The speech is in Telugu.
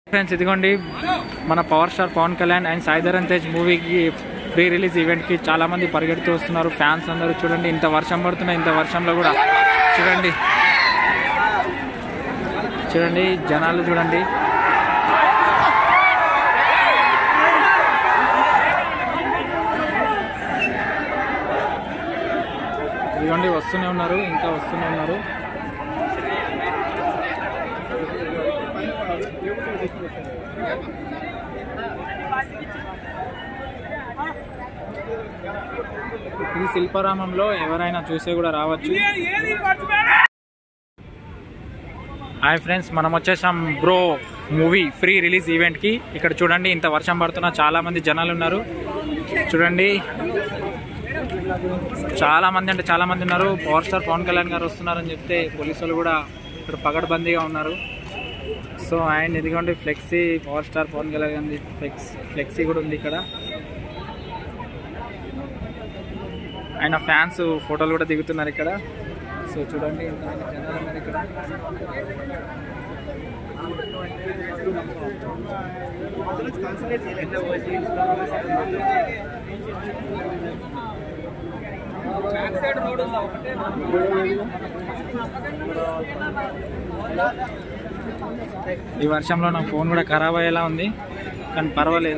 ఫ్రెండ్స్ ఇదిగోండి మన power star Pawan Kalyan and Sai Dharam Tej మూవీకి ప్రీ రిలీజ్ ఈవెంట్కి చాలా మంది పరిగెడుతూ వస్తున్నారు ఫ్యాన్స్ అందరూ చూడండి ఇంత వర్షం పడుతున్నా ఇంత వర్షంలో కూడా చూడండి చూడండి జనాలు చూడండి ఇదిగోండి వస్తూనే ఉన్నారు ఇంకా వస్తూనే ఉన్నారు ఇది శిల్పారామంలో ఎవరైనా చూసే కూడా రావచ్చు హాయ్ ఫ్రెండ్స్ మనం వచ్చేసాం బ్రో మూవీ ఫ్రీ రిలీజ్ ఈవెంట్కి ఇక్కడ చూడండి ఇంత వర్షం పడుతున్నా చాలా మంది జనాలు ఉన్నారు చూడండి చాలా మంది అంటే చాలా మంది ఉన్నారు పవర్ స్టార్ పవన్ కళ్యాణ్ గారు వస్తున్నారని చెప్తే పోలీసులు కూడా ఇక్కడ పగడబందీగా ఉన్నారు సో అండ్ ఇదిగోండి flexi power star Pawan Kalyan గారి ఫ్లెక్స్ ఫ్లెక్సీ కూడా ఉంది ఇక్కడ ఆయన ఫ్యాన్స్ ఫోటోలు కూడా దిగుతున్నారు ఇక్కడ సో చూడండి ఎంతమంది జనాలు ఉన్నారు ఇక్కడ ఈ వర్షంలో నా ఫోన్ కూడా ఖరాబ్ అయ్యేలా ఉంది కానీ పర్వాలేదు